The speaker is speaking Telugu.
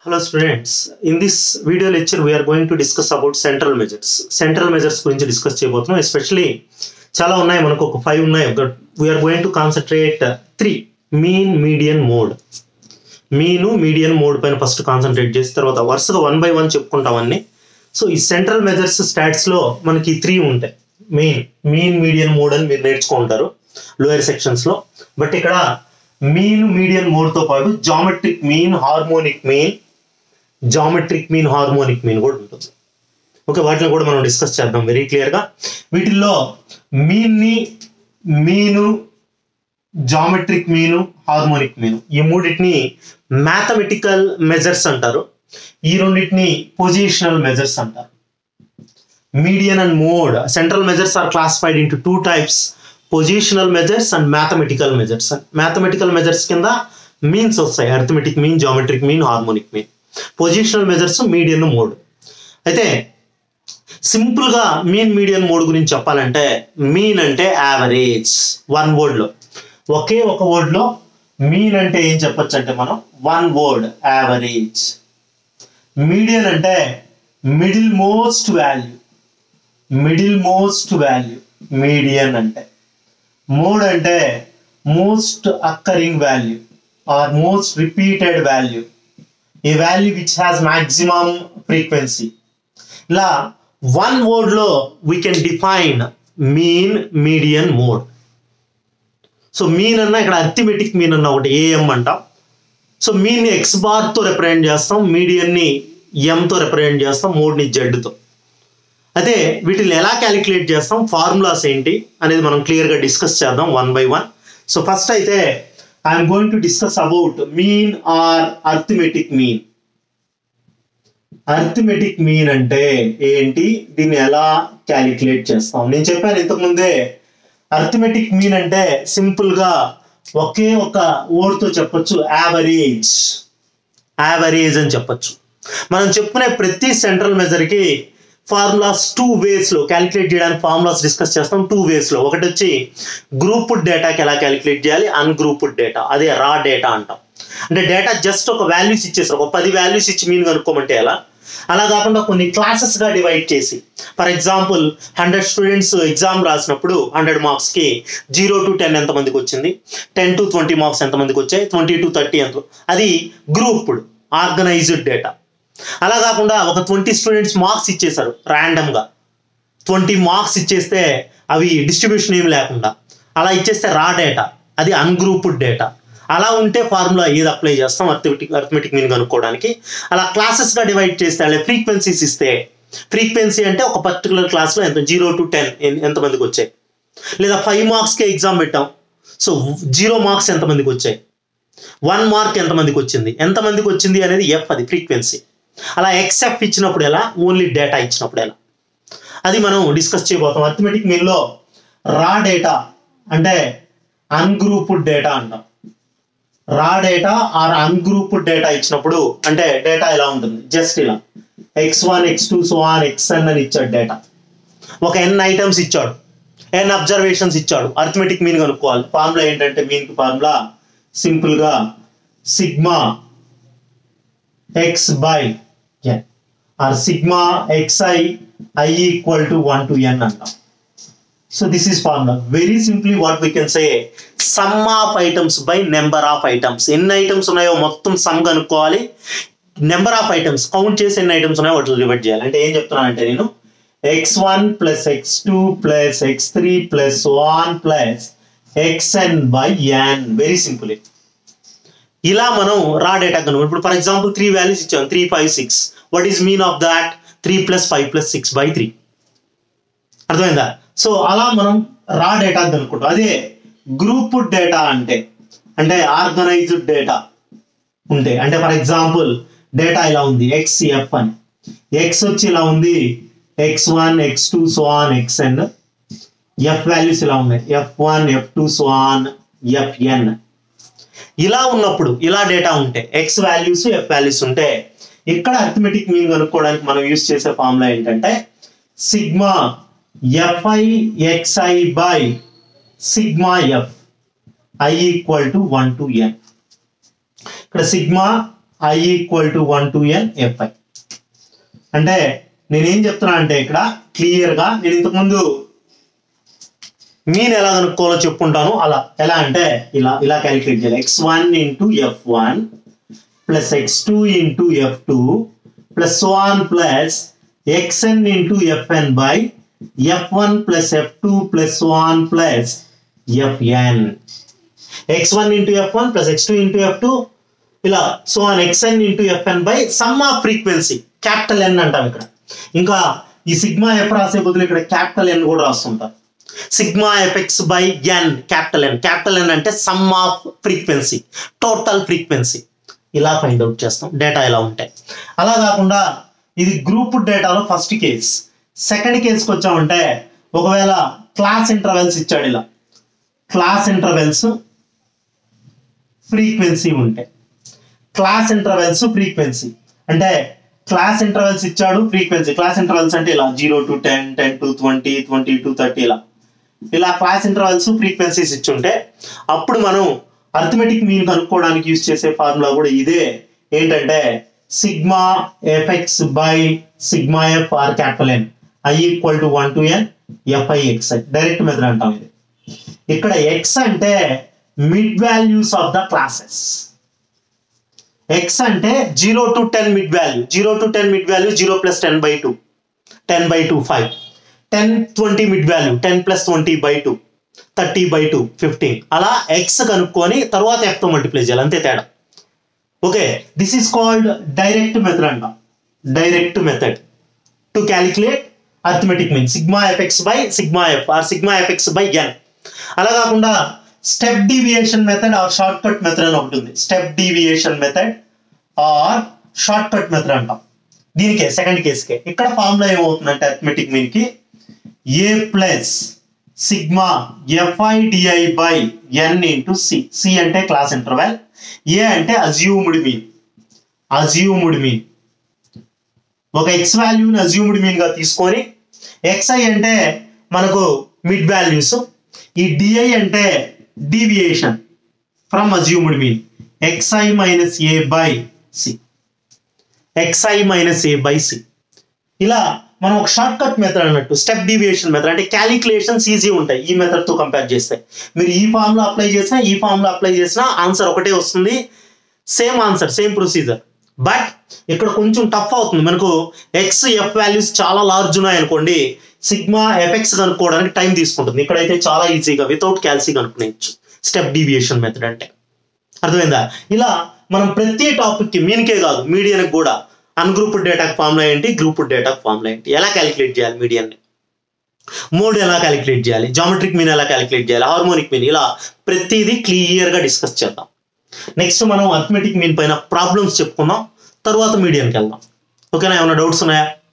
Hello students, in this video lecture we are going to discuss about central measures. Central measures గురించి డిస్కస్ చేయబోతున్నాం ఎస్పెషలీ చాలా ఉన్నాయి మనకు ఒక ఫైవ్ ఉన్నాయి but we are going to concentrate three mean median mode mean median mode పైన ఫస్ట్ కాన్సన్ట్రేట్ చేసి తర్వాత వరుసగా వన్ బై వన్ చెప్పుకుంటాం అన్ని సో ఈ సెంట్రల్ మెజర్స్ స్టాట్స్ లో మనకి త్రీ ఉంటాయి మెయిన్ మీన్ మీడియన్ మోడ్ అని మీరు నేర్చుకుంటారు లోయర్ సెక్షన్స్ లో బట్ ఇక్కడ మీన్ మీడియన్ మోడ్ తో పాటు geometric mean harmonic mean geometric mean harmonic mean కూడా ఉంటుంది ఓకే వాటిని కూడా మనం డిస్కస్ చేద్దాం వెరీ క్లియర్ గా వీటిల్లో మీన్ ని మీను జామెట్రిక్ మీను హార్మోనిక్ మీను ఈ మూడింటిని మ్యాథమెటికల్ మెజర్స్ అంటారు ఈ రెండింటిని పొజిషనల్ మెజర్స్ అంటారు median and mode central measures are classified into two types positional measures and mathematical measures mathematical measures కింద మీన్స్ వస్తాయి arithmetic mean geometric mean harmonic mean positional measures median mode అయితే సింపుల్ గా మీన్ మీడియన్ మోడ్ గురించి చెప్పాలంటే మీన్ అంటే యావరేజ్ వన్ వర్డ్ లో ఒకే ఒక వర్డ్ లో మీన్ అంటే ఏం చెప్పొచ్చు అంటే మనం వన్ వర్డ్ యావరేజ్ మీడియన్ అంటే middle most value middle most value median అంటే మోడ్ అంటే most occurring value or most repeated value a value which has maximum frequency ఇలా వన్ వర్డ్ లో we can define mean median mode so mean అన్న ఇక్కడ అర్థమెటిక్ మీన్ అన్న ఒకటి ఏఎం అంటాం సో మీన్ ని ఎక్స్ బార్ తో రిప్రజెంట్ చేస్తాం మీడియన్ ని ఎం తో రిప్రజెంట్ చేస్తాం మోడ్ ని జెడ్ తో అయితే వీటిని ఎలా క్యాలిక్యులేట్ చేస్తాం ఫార్ములాస్ ఏంటి అనేది మనం క్లియర్ గా డిస్కస్ చేద్దాం one by one so first అయితే I'm going to discuss about mean or arithmetic mean arithmetic mean అంటే ఏంటి దీన్ని ఎలా క్యాలిక్యులేట్ చేస్తాం నేను చెప్పాను ఇంతకు ముందే అర్థమెటిక్ మీన్ అంటే సింపుల్ గా ఒకే ఒక word తో చెప్పొచ్చు యావరేజ్ యావరేజ్ అని చెప్పొచ్చు మనం చెప్పుకునే ప్రతి సెంట్రల్ మెజర్ కి ఫార్ములాస్ టూ వేస్ లో క్యాలిక్యులేట్ చేయడానికి ఫార్ములాస్ డిస్కస్ చేస్తాం టూ వేస్ లో ఒకటి వచ్చి గ్రూప్డ్ డేటాకి ఎలా క్యాలిక్యులేట్ చేయాలి అన్గ్రూప్డ్ డేటా అదే రా డేటా అంటాం అంటే డేటా జస్ట్ ఒక వాల్యూస్ ఇచ్చేసారు ఒక పది వాల్యూస్ ఇచ్చి మీన్ కనుక్కోమంటే ఎలా అలా కాకుండా కొన్ని క్లాసెస్ గా డివైడ్ చేసి for example hundred students exam రాసినప్పుడు హండ్రెడ్ మార్క్స్ కి జీరో టు టెన్ ఎంత మందికి వచ్చింది టెన్ టు ట్వంటీ మార్క్స్ ఎంత మందికి వచ్చాయి ట్వంటీ టు థర్టీ ఎంత అది గ్రూప్డ్ ఆర్గనైజ్డ్ డేటా అలా కాకుండా ఒక ట్వంటీ స్టూడెంట్స్ మార్క్స్ ఇచ్చేశారు ర్యాండమ్ గా ట్వంటీ మార్క్స్ ఇచ్చేస్తే అవి డిస్ట్రిబ్యూషన్ ఏమి లేకుండా అలా ఇచ్చేస్తే రా డేటా అది అన్గ్రూప్డ్ డేటా అలా ఉంటే ఫార్ములా ఏది అప్లై చేస్తాం అర్థమెటిక్ అర్థమెటిక్ మీన్ కనుక్కోవడానికి అలా క్లాసెస్ గా డివైడ్ చేస్తే అలా ఫ్రీక్వెన్సీస్ ఇస్తే ఫ్రీక్వెన్సీ అంటే ఒక పర్టికులర్ క్లాస్ లో ఎంత జీరో టు టెన్ ఎంతమందికి వచ్చాయి లేదా ఫైవ్ మార్క్స్ కి ఎగ్జామ్ పెట్టాం సో జీరో మార్క్స్ ఎంతమందికి వచ్చాయి వన్ మార్క్ ఎంతమందికి వచ్చింది ఎంతమందికి వచ్చింది అనేది ఎఫ్ అది ఫ్రీక్వెన్సీ అలా ఎక్స్ఎఫ్ ఇచ్చినప్పుడు ఎలా ఓన్లీ డేటా ఇచ్చినప్పుడు ఎలా అది మనం డిస్కస్ చేయబోతాం అర్థమెటిక్ మీన్లో రా డేటా అంటే అన్గ్రూప్డ్ డేటా అంటాం రా డేటా ఆర్ అన్గ్రూప్డ్ డేటా ఇచ్చినప్పుడు అంటే డేటా ఎలా ఉంటుంది జస్ట్ ఇలా x one x two so on x n అని ఇచ్చాడు డేటా ఒక ఎన్ ఐటమ్స్ ఇచ్చాడు ఎన్ అబ్జర్వేషన్స్ ఇచ్చాడు అర్థమెటిక్ మీన్ కనుక్కోవాలి ఫార్ములా ఏంటంటే మీన్ ఫార్ములా సింపుల్ గా sigma x by n or sigma x i i equal to one to n అంటాం so this is formula very simply what we can say sum of items by number of items ఎన్ని ఐటమ్స్ ఉన్నాయో మొత్తం సమ్ కనుక్కోవాలి నెంబర్ ఆఫ్ ఐటమ్స్ కౌంట్ చేసి ఎన్ని ఐటమ్స్ ఉన్నాయో వాటిని డివైడ్ చేయాలి అంటే ఏం చెప్తున్నానంటే నేను x one plus x two plus x three plus one plus x n by n very simple ఇలా మనం రా డేటా కనుక ఇప్పుడు ఫర్ ఎగ్జాంపుల్ త్రీ వాల్యూస్ ఇచ్చాం three five six what is mean of that three plus five plus six by three అర్థమైందా సో అలా మనం రా డేటా కనుక్కుంటాం అదే గ్రూప్ డేటా అంటే అంటే ఆర్గనైజ్డ్ డేటా ఉంటే అంటే ఫర్ ఎగ్జాంపుల్ డేటా ఇలా ఉంది ఎక్స్ ఎఫ్ అని ఎక్స్ వచ్చి ఇలా ఉంది x one x two so on x n f values ఇలా ఉన్నాయి f one f two so on f n ఇలా ఉన్నప్పుడు ఇలా డేటా ఉంటే ఎక్స్ వాల్యూస్ ఎఫ్ వాల్యూస్ ఉంటే ఇక్కడ అర్థమెటిక్ మీన్ కనుక్కోవడానికి మనం యూస్ చేసే ఫార్ములా ఏంటంటే sigma f i x i by sigma f i equal to one to n ఇక్కడ sigma i equal to one to n f i అంటే నేనేం చెప్తున్నా అంటే ఇక్కడ క్లియర్గా నేను ఇంతకుముందు మీన్ ఎలా కనుక్కోవాలో చెప్పుకుంటాను అలా ఎలా అంటే ఇలా ఇలా క్యాలిక్యులేట్ చేయాలి x one into f one plus x two into f two plus one plus x n into f n by f one plus f two plus one plus f n x one into f one plus x two into f two ఇలా so on x n into f n by sum of frequency capital N అంటాం ఇక్కడ ఇంకా ఈ సిగ్మా ఎఫ్ రాసే బదులు ఇక్కడ క్యాపిటల్ ఎన్ కూడా రాస్తుంటారు sigma f x by n capital N capital N అంటే sum of frequency total frequency ఇలా ఫైండ్ అవుట్ చేస్తాం డేటా ఎలా ఉంటాయి అలా కాకుండా ఇది గ్రూప్ డేటాలో ఫస్ట్ కేస్ సెకండ్ కేసుకి వచ్చామంటే ఒకవేళ క్లాస్ ఇంటర్వెల్స్ ఇచ్చాడు ఇలా క్లాస్ ఇంటర్వెల్స్ ఫ్రీక్వెన్సీ ఉంటాయి క్లాస్ ఇంటర్వెల్స్ ఫ్రీక్వెన్సీ అంటే క్లాస్ ఇంటర్వెల్స్ ఇచ్చాడు ఫ్రీక్వెన్సీ క్లాస్ ఇంటర్వెల్స్ అంటే ఇలా zero to ten ten to twenty twenty to thirty ఇలా ఇలా క్లాస్ ఇంటర్వెల్స్ ఫ్రీక్వెన్సీస్ ఇచ్చుంటే అప్పుడు మనం అర్థమెటిక్ మీన్ కనుక్కోవడానికి యూజ్ చేసే ఫార్ములా కూడా ఇదే ఏంటంటే sigma f x by sigma f or capital N i equal to one to n f i x direct method అంటాం ఇది ఇక్కడ ఎక్స్ అంటే mid values of the classes x అంటే zero to ten mid value zero to ten mid value zero plus ten by two ten by two five ten twenty mid value ten plus twenty by two thirty by two fifteen అలా ఎక్స్ కనుక్కొని తర్వాత ఎఫ్తో మల్టిప్లై చేయాలి అంతే తేడా okay this is called direct method అంట direct method to calculate arithmetic mean sigma f x by sigma f or sigma f x by ఎన్ అలా కాకుండా step deviation method or shortcut method అని ఒకటి ఉంది step deviation method or shortcut method అంటాం దీనికే సెకండ్ కేసుకే ఇక్కడ ఫార్ములా ఏమవుతుందంటే అథమెటిక్ మీన్ కి a plus sigma f i d i by n into c c అంటే క్లాస్ ఇంటర్వెల్ ఏ అంటే అజ్యూమ్డ్ మీన్ అజ్యూమ్డ్ మీన్ ఒక ఎక్స్ వాల్యూని అజ్యూమ్డ్ మీన్ గా తీసుకొని ఎక్స్ఐ అంటే మనకు మిడ్ వాల్యూస్ ఈ డిఐ అంటే deviation from assumed mean x i minus a by c x i minus a by c ఇలా మనం ఒక షార్ట్ కట్ మెథడ్ అన్నట్టు స్టెప్ డీవియేషన్ మెథడ్ అంటే క్యాలిక్యులేషన్స్ ఈజీ ఉంటాయి ఈ మెథడ్ తో కంపేర్ చేస్తే మీరు ఈ ఫామ్ లో అప్లై చేసినా ఈ ఫామ్ లో అప్లై చేసినా ఆన్సర్ ఒకటే వస్తుంది same answer same procedure but ఇక్కడ కొంచెం టఫ్ అవుతుంది మనకు ఎక్స్ ఎఫ్ వాల్యూస్ చాలా లార్జ్ ఉన్నాయి అనుకోండి సిగ్మా ఎఫెక్స్ కనుక్కోవడానికి టైం తీసుకుంటుంది ఇక్కడైతే చాలా ఈజీగా వితౌట్ క్యాల్సీ కనుక్కునేయచ్చు స్టెప్ డీవియేషన్ మెథడ్ అంటే అర్థమైందా ఇలా మనం ప్రతి టాపిక్ కి మీనికే కాదు మీడియానికి కూడా అన్గ్రూప్డ్ డేటా ఫార్ములా ఏంటి గ్రూప్డ్ డేటా ఫార్ములా ఏంటి ఎలా క్యాలిక్యులేట్ చేయాలి మీడియాన్ని మోడ్ ఎలా క్యాలిక్యులేట్ చేయాలి జామెట్రిక్ మీన్ ఎలా క్యాలిక్యులేట్ చేయాలి హార్మోనిక్ మీన్ ఇలా ప్రతిదీ క్లియర్ గా డిస్కస్ చేద్దాం నెక్స్ట్ మనం అథమెటిక్ మీన్ పైన ప్రాబ్లమ్స్ చెప్పుకుందాం తర్వాత మీడియంకి వెళ్దాం ఓకేనా ఏమైనా డౌట్స్ ఉన్నాయా